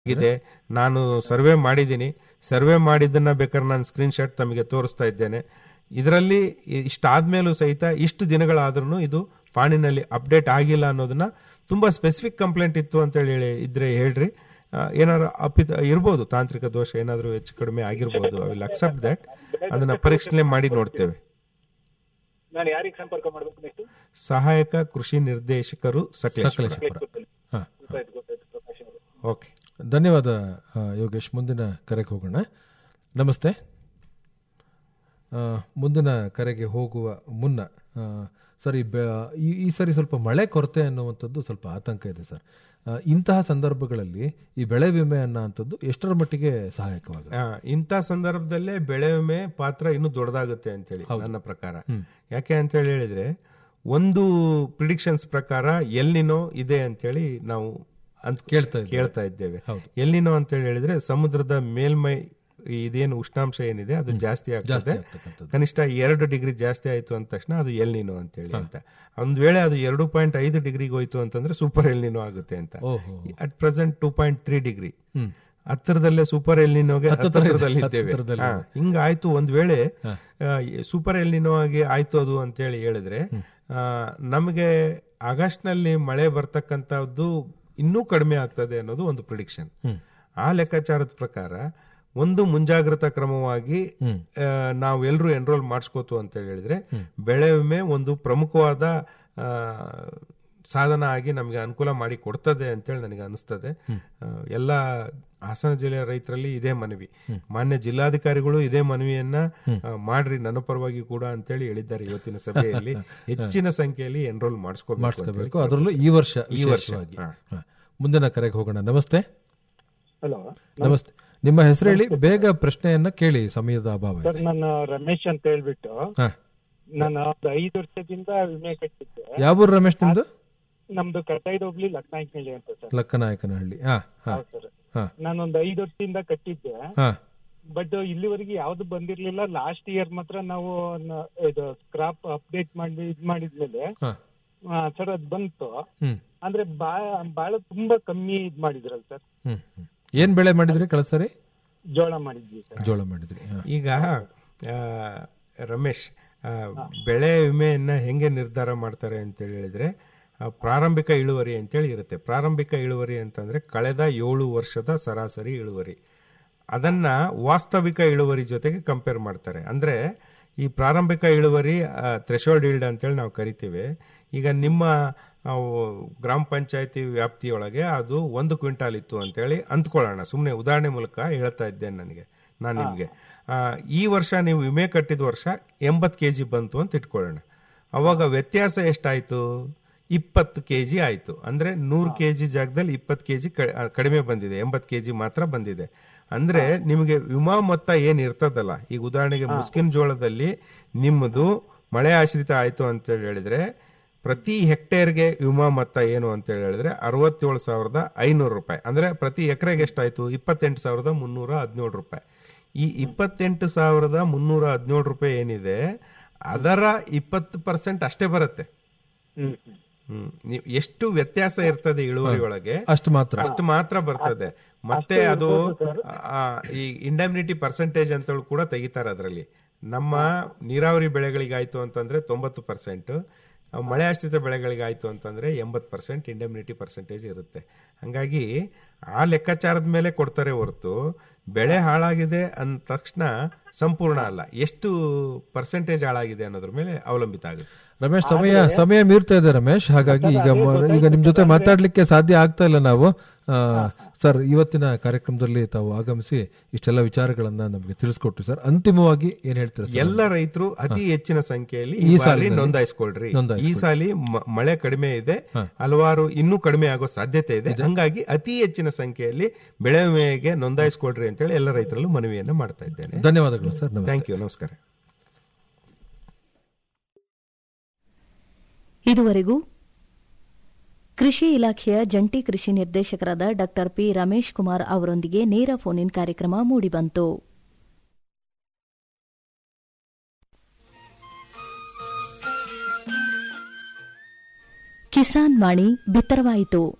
ಇದೆ ನಾನು ಸರ್ವೆ ಮಾಡಿದ್ದೀನಿ ಸರ್ವೆ ಮಾಡಿದ್ದನ್ನ ಬೇಕಾದ್ರೆ ನಾನು ಸ್ಕ್ರೀನ್ ಶಾಟ್ ತಮಗೆ ತೋರಿಸ್ತಾ ಇದ್ದೇನೆ ಇದರಲ್ಲಿ ಇಷ್ಟಾದ್ಮೇಲೂ ಸಹಿತ ಇಷ್ಟು ದಿನಗಳಾದ್ರೂ ಇದು ಪಾಣಿನಲ್ಲಿ ಅಪ್ಡೇಟ್ ಆಗಿಲ್ಲ ಅನ್ನೋದನ್ನ ತುಂಬಾ ಸ್ಪೆಸಿಫಿಕ್ ಕಂಪ್ಲೇಂಟ್ ಇತ್ತು ಅಂತೇಳಿ ಹೇಳಿ ಇದ್ರೆ ಹೇಳ್ರಿ ಆ, ಏನಾದ್ರು ಅಪಿತ ಇರ್ಬೋದು ತಾಂತ್ರಿಕ ದೋಷ ಏನಾದರೂ ಹೆಚ್ಚು ಕಡಿಮೆ ಆಗಿರ್ಬೋದು ಐ ವಿಲ್ ಅಕ್ಸೆಪ್ಟ್ ದಟ್ ಅದನ್ನ ಪರೀಕ್ಷೆ ಮಾಡಿ ನೋಡ್ತೇವೆ ನಾನು ಯಾರಿಗೆ ಸಂಪರ್ಕ ಮಾಡ್ಬೇಕು ನೆಕ್ಸ್ಟ್ ಸಹಾಯಕ ಕೃಷಿ ನಿರ್ದೇಶಕರು ಸಕಲೇಶ್ವರ ಸಕಲೇಶಪುರ ಹಾ ಗೊತ್ತಾಯ್ತು ಗೊತ್ತಾಯ್ತು ಪ್ರಕಾಶ್ ಅವರು ಓಕೆ ಧನ್ಯವಾದ ಆ, ಯೋಗೇಶ್ ಮುಂದಿನ ಕರೆಗೆ ಹೋಗೋಣ ನಮಸ್ತೆ ಆ, ಮುಂದಿನ ಕರೆಗೆ ಹೋಗುವ ಮುನ್ನ ಆ, ಸರ್ ಈ ಬೆ- ಈ ಈ ಸರಿ ಸ್ವಲ್ಪ ಮಳೆ ಕೊರತೆ ಅನ್ನುವಂಥದ್ದು ಸ್ವಲ್ಪ ಆತಂಕ ಇದೆ ಸರ್ ಆ, ಇಂತಹ ಸಂದರ್ಭಗಳಲ್ಲಿ ಈ ಬೆಳೆ ವಿಮೆ ಅನ್ನೋಂಥದ್ದು ಎಷ್ಟರ ಮಟ್ಟಿಗೆ ಸಹಾಯಕವಾಗುತ್ತೆ ಆ, ಇಂಥ ಸಂದರ್ಭದಲ್ಲೇ ಬೆಳೆ ವಿಮೆ ಪಾತ್ರ ಇನ್ನೂ ದೊಡ್ಡದಾಗುತ್ತೆ ಅಂತೇಳಿ ನನ್ನ ಪ್ರಕಾರ ಯಾಕೆ ಅಂತ ಹೇಳಿ ಹೇಳಿದ್ರೆ ಒಂದು ಪ್ರಿಡಿಕ್ಷನ್ಸ್ ಪ್ರಕಾರ ಎಲ್ಲಿನೋ ಇದೆ ಅಂತೇಳಿ ನಾವು ಅಂತ ಕೇಳ್ತಾ ಇದ್ದೀವಿ. ಕೇಳ್ತಾ ಇದ್ದೇವೆ ಹೌದು. ಎಲ್ಲಿನೋ ಅಂತ ಹೇಳಿ ಹೇಳಿದ್ರೆ ಸಮುದ್ರದ ಮೇಲ್ಮೈ ಇದೇನು ಉಷ್ಣಾಂಶ ಏನಿದೆ ಅದು ಜಾಸ್ತಿ ಆಗ್ತದೆ ಆಗ್ತಕ್ಕಂಥದ್ದು. ಕನಿಷ್ಠ ಎರಡು ಡಿಗ್ರಿ ಜಾಸ್ತಿ ಆಯ್ತು ಅಂದ ತಕ್ಷಣ ಅದು ಎಲ್ನಿನೋ ಅಂತೇಳಿ ಅಂತ ಒಂದ್ ವೇಳೆ ಅದು ಎರಡು ಪಾಯಿಂಟ್ ಐದು ಡಿಗ್ರಿಗೆ ಹೋಯ್ತು ಅಂತಂದ್ರೆ ಸೂಪರ್ ಎಲ್ನಿನೋ ಆಗುತ್ತೆ ಅಂತ ಓಹೋ at present two point three degree hmm ಹತ್ತಿರದಲ್ಲೇ ಸೂಪರ್ ಎಲ್ನಿನೋಗೆ ಹತ್ತಿರದಲ್ಲಿ- ಹತ್ತಿರದಲ್ಲಿ ಇದ್ದೇವೆ ಹತ್ತಿರದಲ್ಲಿ ಹಾ, ಹಿಂಗಾಯ್ತು ಒಂದ್ ವೇಳೆ ಸೂಪರ್ ಎಲ್ನಿನೋ ಆಗಿ ಆಯ್ತು ಅದು ಅಂತೇಳಿ ಹೇಳಿದ್ರೆ ಆ, ನಮಗೆ ಆಗಸ್ಟ್ ನಲ್ಲಿ ಮಳೆ ಬರ್ತಕ್ಕಂಥದ್ದು ಇನ್ನೂ ಕಡಿಮೆ ಆಗ್ತದೆ ಅನ್ನೋದು ಒಂದು ಪ್ರಿಡಿಕ್ಷನ್ ಆ ಲೆಕ್ಕಾಚಾರದ ಪ್ರಕಾರ ಒಂದು ಮುಂಜಾಗ್ರತಾ ಕ್ರಮವಾಗಿ ಆ, ನಾವು ಎಲ್ಲರೂ ಎನ್ರೋಲ್ ಮಾಡಿಸ್ಕೋತು ಅಂತ ಹೇಳಿದ್ರೆ ಬೆಳೆ ವಿಮೆ ಒಂದು ಪ್ರಮುಖವಾದ ಆ, ಸಾಧನ ಆಗಿ ನಮಗೆ ಅನುಕೂಲ ಮಾಡಿ ಕೊಡ್ತದೆ ಅಂತೇಳಿ ನನಗೆ ಅನಿಸ್ತದೆ ಆ, ಎಲ್ಲ ಹಾಸನ ಜಿಲ್ಲೆಯ ರೈತರಲ್ಲಿ ಇದೇ ಮನವಿ ಮಾನ್ಯ ಜಿಲ್ಲಾಧಿಕಾರಿಗಳು ಇದೇ ಮನವಿಯನ್ನ ಆ, ಮಾಡ್ರಿ ನನ್ನ ಪರವಾಗಿ ಕೂಡ ಅಂತೇಳಿ ಹೇಳಿದ್ದಾರೆ ಇವತ್ತಿನ ಸಭೆಯಲ್ಲಿ ಹೆಚ್ಚಿನ ಸಂಖ್ಯೆಯಲ್ಲಿ ಎನ್ರೋಲ್ ಮಾಡಿಸ್ಕೋಬೇಕು ಮಾಡಿಸ್ಕೋಬೇಕು ಅದರಲ್ಲೂ ಈ ವರ್ಷ ಈ ವರ್ಷ, ವಿಶೇಷವಾಗಿ. ಹಾ. ಹಾ. ಮುಂದಿನ ಕರೆಗೆ ಹೋಗೋಣ ನಮಸ್ತೆ ಹಲೋ ನಮಸ್ತೆ ನಿಮ್ಮ ಹೆಸರು ಹೇಳಿ ಬೇಗ ಪ್ರಶ್ನೆಯನ್ನ ಕೇಳಿ ಸಮಯದ ಅಭಾವ ಇದೆ. ಸರ್ ನಾನು ರಮೇಶ್ ಅಂತ ಹೇಳ್ಬಿಟ್ಟು ಹಾ ನಾನು ಒಂದು ಐದು ವರ್ಷದಿಂದ ವಿಮೆ ಕಟ್ಟಿದ್ದೆ ಯಾವ ಊರು ರಮೇಶ್ ನಿಮ್ದು ನಮ್ದು ಕಟ್ಟಾಯ್ದು ಹೋಗ್ಲಿ ಲಕ್ನಾಯ್ಕನಹಳ್ಳಿ ಅಂತ ಸರ್ ಲಕ್ಕನಾಯಕನಹಳ್ಳಿ ಹಾ ಹಾ ಹೌದು ಸರ್ ಹಾ ನಾನೊಂದು ಐದು ವರ್ಷದಿಂದ ಕಟ್ಟಿದ್ದೆ ಹಾ ಬಟ್ ಇಲ್ಲಿವರೆಗೆ ಯಾವ್ದು ಬಂದಿರ್ಲಿಲ್ಲ ಲಾಸ್ಟ್ ಇಯರ್ ಮಾತ್ರ ನಾವು ನ- ಇದು ಸ್ಕ್ರಾಪ್ ಅಪ್ಡೇಟ್ ಮಾಡಿ ಇದ್ ಮಾಡಿದ್ಮೇಲೆ ಹಾ ಸರ್ ಅದ್ ಬಂತು ಹ್ಮ್ ಅಂದ್ರೆ ಬಾ ಬಾಳ ತುಂಬಾ ಕಮ್ಮಿ ಇದ್ ಮಾಡಿದ್ರಲ್ಲ ಸರ್ ಹ್ಮ್ ಹ್ಮ್. ಏನ್ ಬೆಳೆ ಮಾಡಿದ್ರಿ ಕಳೆದ ಸರಿ ಜೋಳ ಮಾಡಿದ್ವಿ ಸರ್ ಜೋಳ ಮಾಡಿದ್ರಿ ಹಾ. ಈಗ ಆ, ರಮೇಶ್ ಆ, ಬೆಳೆ ವಿಮೆಯನ್ನ ಹೆಂಗೆ ನಿರ್ಧಾರ ಮಾಡ್ತಾರೆ ಅಂತ ಹೇಳಿದ್ರೆ ಆ, ಪ್ರಾರಂಭಿಕ ಇಳುವರಿ ಅಂತೇಳಿ ಇರುತ್ತೆ ಪ್ರಾರಂಭಿಕ ಇಳುವರಿ ಅಂತಂದ್ರೆ ಕಳೆದ ಏಳು ವರ್ಷದ ಸರಾಸರಿ ಇಳುವರಿ ಅದನ್ನ ವಾಸ್ತವಿಕ ಇಳುವರಿ ಜೊತೆಗೆ ಕಂಪೇರ್ ಮಾಡ್ತಾರೆ ಅಂದ್ರೆ ಈ ಪ್ರಾರಂಭಿಕ ಇಳುವರಿ ಥ್ರೆಶೋಲ್ಡ್ ಇಲ್ಡ್ ಅಂತೇಳಿ ನಾವು ಕರಿತೀವಿ ಈಗ ನಿಮ್ಮ ಆ, ಗ್ರಾಮ ಪಂಚಾಯತಿ ವ್ಯಾಪ್ತಿಯೊಳಗೆ ಅದು ಒಂದು ಕ್ವಿಂಟಾಲ್ ಇತ್ತು ಅಂತೇಳಿ ಅಂದ್ಕೊಳ್ಳೋಣ ಸುಮ್ಮನೆ ಉದಾಹರಣೆ ಮೂಲಕ ಹೇಳ್ತಾ ಇದ್ದೇನೆ ನನಗೆ ನಾನು ನಿಮಗೆ ಈ ವರ್ಷ ನೀವು ವಿಮೆ ಕಟ್ಟಿದ ವರ್ಷ ಎಂಬತ್ತು ಕೆ ಜಿ ಬಂತು ಅಂತ ಇಟ್ಕೊಳ್ಳೋಣ ಅವಾಗ ವ್ಯತ್ಯಾಸ ಎಷ್ಟಾಯ್ತು ಇಪ್ಪತ್ತು ಕೆ ಜಿ ಆಯ್ತು ಅಂದ್ರೆ ನೂರು ಕೆ ಜಿ ಜಾಗದಲ್ಲಿ ಇಪ್ಪತ್ತು ಕೆ ಜಿ ಕಡಿಮೆ ಬಂದಿದೆ ಎಂಬತ್ತು ಕೆ ಜಿ ಮಾತ್ರ ಬಂದಿದೆ ಅಂದ್ರೆ ನಿಮಗೆ ವಿಮಾ ಮೊತ್ತ ಏನ್ ಇರ್ತದಲ್ಲ ಈಗ ಉದಾಹರಣೆಗೆ ಮುಸ್ಕಿನ್ ಜೋಳದಲ್ಲಿ ನಿಮ್ಮದು ಮಳೆ ಆಶ್ರಿತ ಆಯ್ತು ಅಂತ ಹೇಳಿದ್ರೆ ಪ್ರತಿ ಹೆಕ್ಟೇರ್ಗೆ ವಿಮಾ ಮೊತ್ತ ಏನು ಅಂತ ಹೇಳಿದ್ರೆ ಅರವತ್ತೇಳು ಸಾವಿರದ ಐನೂರು ರೂಪಾಯಿ ಅಂದ್ರೆ ಪ್ರತಿ ಎಕರೆಗೆ ಎಷ್ಟಾಯ್ತು ಇಪ್ಪತ್ತೆಂಟು ಸಾವಿರದ ಮುನ್ನೂರ ಹದಿನೇಳು ರೂಪಾಯಿ ಈ ಇಪ್ಪತ್ತೆಂಟು ಸಾವಿರದ ಮುನ್ನೂರ ಹದಿನೇಳು ರೂಪಾಯಿ ಏನಿದೆ ಅದರ ಇಪ್ಪತ್ತು ಪರ್ಸೆಂಟ್ ಅಷ್ಟೇ ಬರುತ್ತೆ ಹ್ಮ್ ಹ್ಮ್. ಹ್ಮ್ ನೀವು ಎಷ್ಟು ವ್ಯತ್ಯಾಸ ಇರ್ತದೆ ಇಳುವರಿ ಒಳಗೆ ಅಷ್ಟು ಮಾತ್ರ ಅಷ್ಟು ಮಾತ್ರ ಬರ್ತದೆ ಮತ್ತೆ ಅದು ಆ, ಈ ಇಂಡಮ್ನಿಟಿ ಪರ್ಸೆಂಟೇಜ್ ಅಂತ ಕೂಡ ತೆಗಿತಾರೆ ಅದರಲ್ಲಿ ನಮ್ಮ ನೀರಾವರಿ ಬೆಳೆಗಳಿಗಾಯ್ತು ಅಂತಂದ್ರೆ ತೊಂಬತ್ತು ಪರ್ಸೆಂಟ್ ಮಳೆ ಆಶ್ರಿತ ಬೆಳೆಗಳಿಗಾಯ್ತು ಅಂತಂದ್ರೆ ಎಂಬತ್ತು ಪರ್ಸೆಂಟ್ ಇಂಡಮ್ನಿಟಿ ಪರ್ಸೆಂಟೇಜ್ ಇರುತ್ತೆ ಹಂಗಾಗಿ ಆ ಲೆಕ್ಕಾಚಾರದ ಮೇಲೆ ಕೊಡ್ತಾರೆ ಹೊರತು ಬೆಳೆ ಹಾಳಾಗಿದೆ ಅಂದ ತಕ್ಷಣ ಸಂಪೂರ್ಣ ಅಲ್ಲ ಎಷ್ಟು ಪರ್ಸೆಂಟೇಜ್ ಹಾಳಾಗಿದೆ ಅನ್ನೋದ್ರ ಮೇಲೆ ಅವಲಂಬಿತ ಆಗುತ್ತೆ ರಮೇಶ್ ಸಮಯ ಸಮಯ ಮೀರ್ತಾ ಇದೆ ರಮೇಶ್ ಹಾಗಾಗಿ ಈಗ ಮ- ಈಗ ನಿಮ್ ಜೊತೆ ಮಾತಾಡ್ಲಿಕ್ಕೆ ಸಾಧ್ಯ ಆಗ್ತಾ ಇಲ್ಲ ನಾವು ಆ, ಸರ್ ಇವತ್ತಿನ ಕಾರ್ಯಕ್ರಮದಲ್ಲಿ ತಾವು ಆಗಮಿಸಿ ಇಷ್ಟೆಲ್ಲ ವಿಚಾರಗಳನ್ನ ನಮಗೆ ತಿಳಿಸ್ಕೊಟ್ರಿ ಸರ್ ಅಂತಿಮವಾಗಿ ಏನ್ ಹೇಳ್ತೀರಾ ಸರ್ ಎಲ್ಲ ರೈತರು ಅತಿ ಹೆಚ್ಚಿನ ಸಂಖ್ಯೆಯಲ್ಲಿ ಈ ಈ ಸಾಲಿ ಸಾಲಿನಲ್ಲಿ ನೋಂದಾಯಿಸ್ಕೊಳ್ರಿ ಈ ನೋಂದಾಯಿಸ್ಕೊಳ್ಳಿ. ಸಾಲಿ ಮ- ಮಳೆ ಕಡಿಮೆ ಇದೆ ಹಲವಾರು ಇನ್ನೂ ಕಡಿಮೆ ಆಗೋ ಸಾಧ್ಯತೆ ಇದೆ ಹಂಗಾಗಿ ಅತಿ ಹೆಚ್ಚಿನ ಸಂಖ್ಯೆಯಲ್ಲಿ ಬೆಳೆ ವಿಮೆಗೆ ನೋಂದಾಯಿಸ್ಕೊಳ್ರಿ ಅಂತೇಳಿ ಎಲ್ಲ ರೈತರಲ್ಲೂ ಮನವಿಯನ್ನ ಮಾಡ್ತಾ ಇದ್ದೇನೆ ಧನ್ಯವಾದಗಳು ಸರ್ ನಮಸ್ತೆ ಥ್ಯಾಂಕ್ ಯು ನಮಸ್ಕಾರ ಇದುವರೆಗೂ ಕೃಷಿ ಇಲಾಖೆಯ ಜಂಟಿ ಕೃಷಿ ನಿರ್ದೇಶಕರಾದ ಡಾ ಪಿ ರಮೇಶ್ ಕುಮಾರ್ ಅವರೊಂದಿಗೆ ನೇರ ಫೋನ್ ಇನ್ ಕಾರ್ಯಕ್ರಮ ಮೂಡಿಬಂತು ಕಿಸಾನ್ ವಾಣಿ ಬಿತ್ತರವಾಯಿತು